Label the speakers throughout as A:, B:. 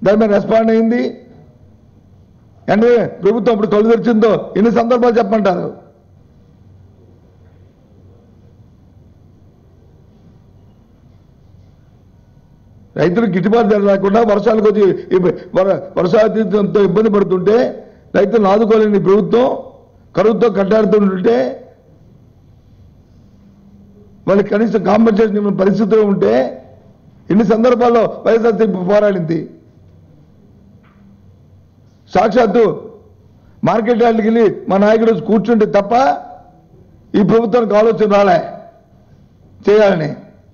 A: దాని మీద రెస్పాండ్ అయింది అంటే ప్రభుత్వం ఇప్పుడు కళ్ళు తెరిచిందో ఎన్ని సందర్భాలు చెప్పమంటారు రైతులకు గిట్టుబాటు ధర రాకుండా వర్షాలకు వచ్చి ఇబ్బ- వర- వర్షాతీతంతో ఇబ్బంది పడుతుంటే రైతులను ఆదుకోలేని ప్రభుత్వం కరువుతో కట్టాడుతుంటే వాళ్ళకి కనీసం కాంపెన్సేషన్ ఇవ్వని పరిస్థితిలో ఉంటే ఎన్ని సందర్భాల్లో వైఎస్ఆర్సీపీ పోరాడింది సాక్షాత్తు మార్కెట్ యార్డ్కి వెళ్ళి మా నాయకుడు వచ్చి కూర్చుంటే తప్ప ఈ ప్రభుత్వానికి ఆలోచన రాలే చేయాలని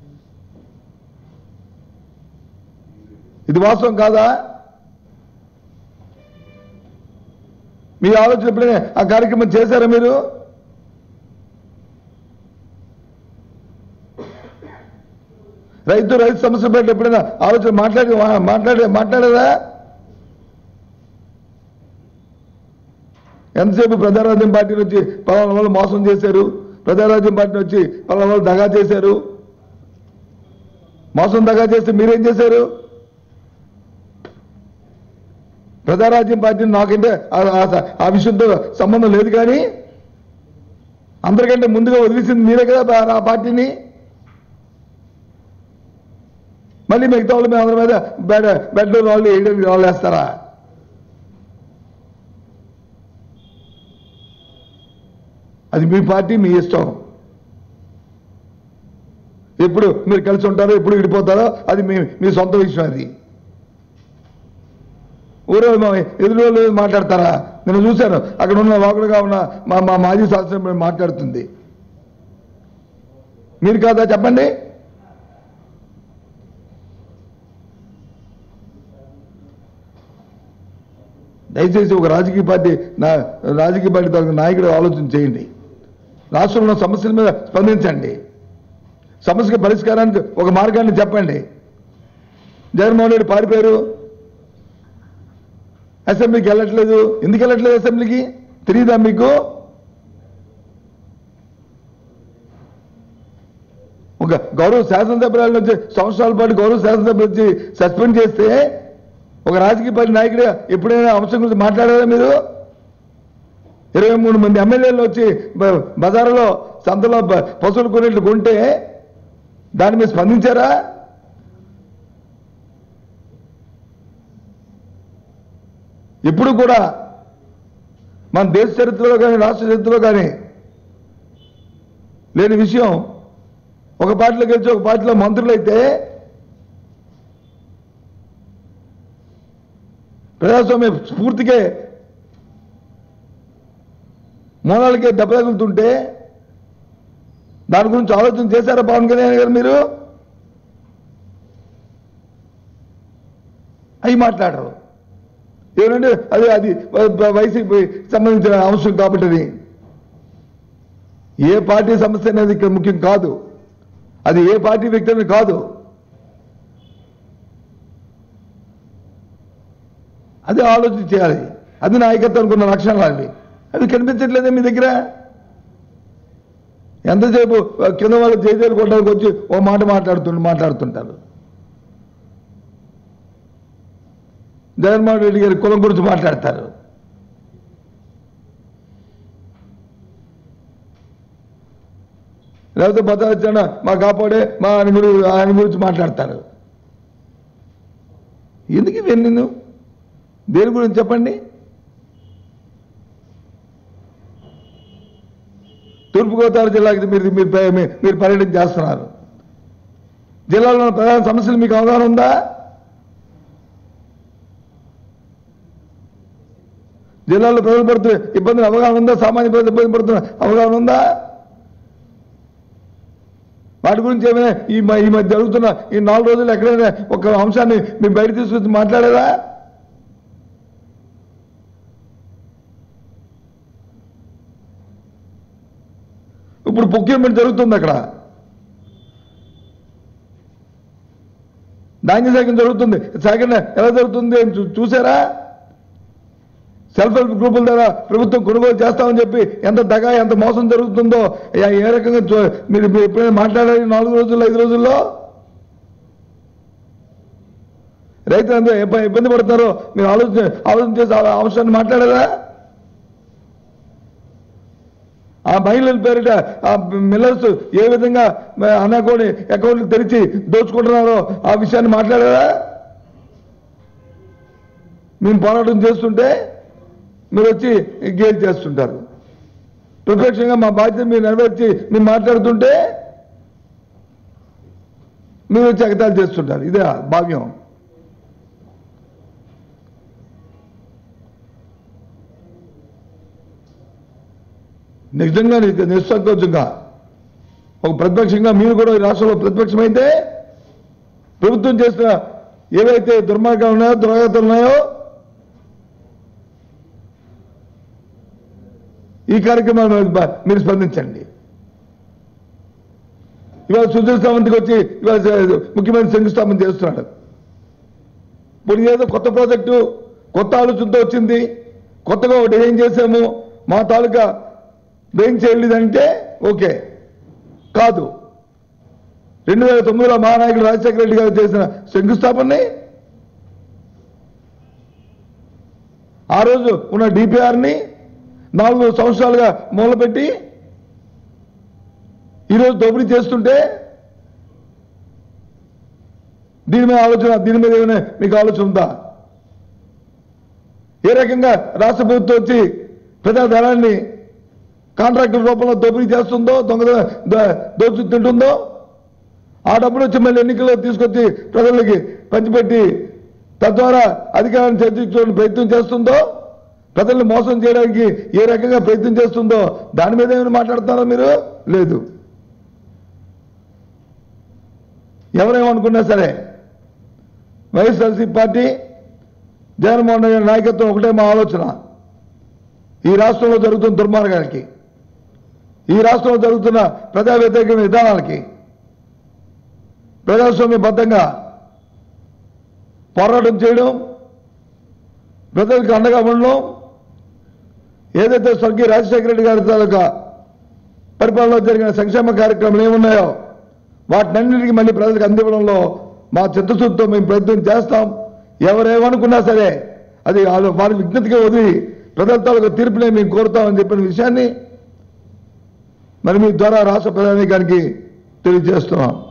A: ఇది వాస్తవం కాదా మీ ఆలోచన ఎప్పుడైనా ఆ కార్యక్రమం చేశారా మీరు రైతు రైతు సమస్య పట్ల ఎప్పుడైనా ఆలోచన మాట్లాడి మాట్లాడే మాట్లాడేదా ఎంతసేపు ప్రజారాజ్యం పార్టీ నుంచి పలానా వాళ్ళు మోసం చేశారు ప్రజారాజ్యం పార్టీ వచ్చి పలానా వాళ్ళు దగా చేశారు మోసం దగా చేస్తే మీరేం చేశారు ప్రజారాజ్యం పార్టీని నాకంటే ఆ- ఆ- ఆ విషయంతో సంబంధం లేదు కానీ అందరికంటే ముందుగా వదిలేసింది మీరే కదా ఆ- ఆ పార్టీని మళ్ళీ మిగతా వాళ్ళు మీ అందరి మీద బెడ్ బెడ్ రాళ్ళు వేయడానికి రాళ్ళు వేస్తారా అది మీ పార్టీ మీ ఇష్టం ఎప్పుడు మీరు కలిసి ఉంటారో ఎప్పుడు విడిపోతారో అది మీ మీ సొంత విషయం అది ఊరో ఎదురు వాళ్ళు మాట్లాడతారా నేను చూశాను అక్కడ ఉన్న లోకల్గా ఉన్న మా మా మాజీ శాస్త్రం మాట్లాడుతుంది మీరు కాదా చెప్పండి దయచేసి ఒక రాజకీయ పార్టీ నా రాజకీయ పార్టీ తరగతి నాయకుడు ఆలోచన చేయండి రాష్ట్రంలో ఉన్న సమస్యల మీద స్పందించండి సమస్యకి పరిష్కారానికి ఒక మార్గాన్ని చెప్పండి జగన్మోహన్ రెడ్డి పారిపోయారు అసెంబ్లీకి వెళ్ళట్లేదు ఎందుకు వెళ్ళట్లేదు అసెంబ్లీకి తెలియదా మీకు ఒక గౌరవ శాసనసభ్యుల నుంచి సంవత్సరాల పాటు గౌరవ శాసనసభ్యులు వచ్చి సస్పెండ్ చేస్తే ఒక రాజకీయ పార్టీ నాయకుడు ఎప్పుడైనా అంశం గురించి మాట్లాడారా మీరు ఇరవై మూడు మంది ఎమ్మెల్యేలు వచ్చి బ- బజారులో సంతలో బ- పశువులు కొనేట్లు కొంటే దాని మీద స్పందించారా ఇప్పుడు కూడా మన దేశ చరిత్రలో కానీ రాష్ట్ర చరిత్రలో కానీ లేని విషయం ఒక పార్టీలో గెలిచి ఒక పార్టీలో మంత్రులు అయితే ప్రజాస్వామ్య స్ఫూర్తికే మూలాలకే దెబ్బ తగులుతుంటే దాని గురించి ఆలోచన చేశారా పవన్ కళ్యాణ్ గారు మీరు అవి మాట్లాడరు ఏమంటే అది అది వ- వైసీపీ సంబంధించిన అంశం కాబట్టి అది ఏ పార్టీ సమస్య అనేది ఇక్కడ ముఖ్యం కాదు అది ఏ పార్టీ వ్యక్తి అనేది కాదు అది ఆలోచన చేయాలి అది నాయకత్వానికి ఉన్న లక్షణాలు అవి అవి కనిపించట్లేదే మీ దగ్గర ఎంతసేపు కింద వాళ్ళు జైజేలు కొట్టడానికి వచ్చి ఓ మాట మాట్లాడుతు మాట్లాడుతుంటారు జగన్మోహన్ రెడ్డి గారి కులం గురించి మాట్లాడతారు లేకపోతే భద్రాచరణ మా కాపాడే మా ఆయన గురించి ఆయన గురించి మాట్లాడతారు ఎందుకు ఇవన్నీ నేను దేని గురించి చెప్పండి తూర్పుగోదావరి జిల్లాకి మీరు మీరు మీరు- మీరు పర్యటన చేస్తున్నారు జిల్లాలో ఉన్న ప్రధాన సమస్యలు మీకు అవగాహన ఉందా జిల్లాలో ప్రజలు పడుతున్న ఇబ్బందులు అవగాహన ఉందా సామాన్య ప్రజలు ఇబ్బంది పడుతున్న అవగాహన ఉందా వాటి గురించి ఏమైనా ఈ మ- ఈ మధ్య జరుగుతున్న ఈ నాలుగు రోజులు ఎక్కడైనా ఒక అంశాన్ని మీరు బయట తీసుకొచ్చి మాట్లాడారా ఇప్పుడు ప్రొక్యూర్మెంట్ జరుగుతుంది అక్కడ ధాన్య సేకరణ జరుగుతుంది సేకరణ ఎలా జరుగుతుంది అని చూ- చూసారా సెల్ఫ్ హెల్ప్ గ్రూపుల ద్వారా ప్రభుత్వం కొనుగోలు చేస్తామని చెప్పి ఎంత దగా ఎంత మోసం జరుగుతుందో ఏ- ఏ రకంగా చూ- మీరు మీరు ఎప్పుడైనా మాట్లాడారు ఈ నాలుగు రోజుల్లో ఐదు రోజుల్లో రైతులందరూ ఇబ్బ- ఇబ్బంది పడుతున్నారో మీరు ఆలోచన ఆలోచన చేసి ఆ అంశాన్ని మాట్లాడారా ఆ మహిళల పేరిట ఆ మిల్లర్స్ ఏ విధంగా అన్నకోని అకౌంట్లు తెరిచి దోచుకుంటున్నారో ఆ విషయాన్ని మాట్లాడారా మేము పోరాటం చేస్తుంటే మీరు వచ్చి గేల్ చేస్తుంటారు ప్రత్యక్షంగా మా బాధ్యత మీరు నెరవేర్చి మీరు మాట్లాడుతుంటే మీరు వచ్చి ఎగతాలు చేస్తుంటారు ఇదే భాగ్యం నిజంగా నీకు నిస్సంకోచంగా ఒక ప్రతిపక్షంగా మీరు కూడా ఈ రాష్ట్రంలో ప్రతిపక్షమైతే ప్రభుత్వం చేసిన ఏవైతే దుర్మార్గాలు ఉన్నాయో దురాగతాలు ఉన్నాయో ఈ కార్యక్రమాన్ని బ- మీరు స్పందించండి ఇవాళ సుధీర్ సావంత్కి వచ్చి ఇవాళ స- ముఖ్యమంత్రి శంకుస్థాపన చేస్తున్నాడు ఇప్పుడు ఏదో కొత్త ప్రాజెక్టు కొత్త ఆలోచనతో వచ్చింది కొత్తగా ఒకటి ఏం చేశాము మా తాలూకా ఏం చేయలేదంటే ఓకే కాదు రెండు వేల తొమ్మిదిలో మహానాయకుడు రాజశేఖర రెడ్డి గారు చేసిన శంకుస్థాపనని ఆ రోజు ఉన్న డిపిఆర్ని నాలుగు సంవత్సరాలుగా మొదలుపెట్టి ఈరోజు దోపిడీ చేస్తుంటే దీని మీద ఆలోచన దీని మీద ఏమైనా మీకు ఆలోచన ఉందా ఏ రకంగా రాష్ట్ర ప్రభుత్వం వచ్చి ప్రజా ధనాన్ని కాంట్రాక్టర్ రూపంలో దోపిడీ చేస్తుందో దొంగ ద- దోచు తింటుందో ఆ డబ్బులు వచ్చి మళ్ళీ ఎన్నికల్లో తీసుకొచ్చి ప్రజలకి పంచిపెట్టి తద్వారా అధికారాన్ని చేర్చుకోవడానికి ప్రయత్నం చేస్తుందో ప్రజల్ని మోసం చేయడానికి ఏ రకంగా ప్రయత్నం చేస్తుందో దాని మీద ఏమైనా మాట్లాడుతున్నారా మీరు లేదు ఎవరేమనుకున్నా సరే వైఎస్ఆర్సీ పార్టీ జగన్మోహన్ రెడ్డి గారి నాయకత్వం ఒకటే మా ఆలోచన ఈ రాష్ట్రంలో జరుగుతున్న దుర్మార్గానికి ఈ రాష్ట్రంలో జరుగుతున్న ప్రజా వ్యతిరేక విధానాలకి ప్రజాస్వామ్యబద్ధంగా పోరాటం చేయడం ప్రజలకు అండగా ఉండడం ఏదైతే స్వర్గీయ రాజశేఖర రెడ్డి గారి తాలూకా పరిపాలనలో జరిగిన సంక్షేమ కార్యక్రమాలు ఏమున్నాయో వాటినన్నిటికీ మళ్ళీ ప్రజలకు అందివ్వడంలో మా చిత్తశుద్ధితో మేము ప్రయత్నం చేస్తాం ఎవరేమనుకున్నా సరే అది వాళ్ళ- వారి విజ్ఞతగా వదిలి ప్రజల తాలూకా తీర్పునే మేము కోరుతామని చెప్పిన విషయాన్ని మరి మీ ద్వారా రాష్ట్ర ప్రధానికానికి తెలియజేస్తున్నాం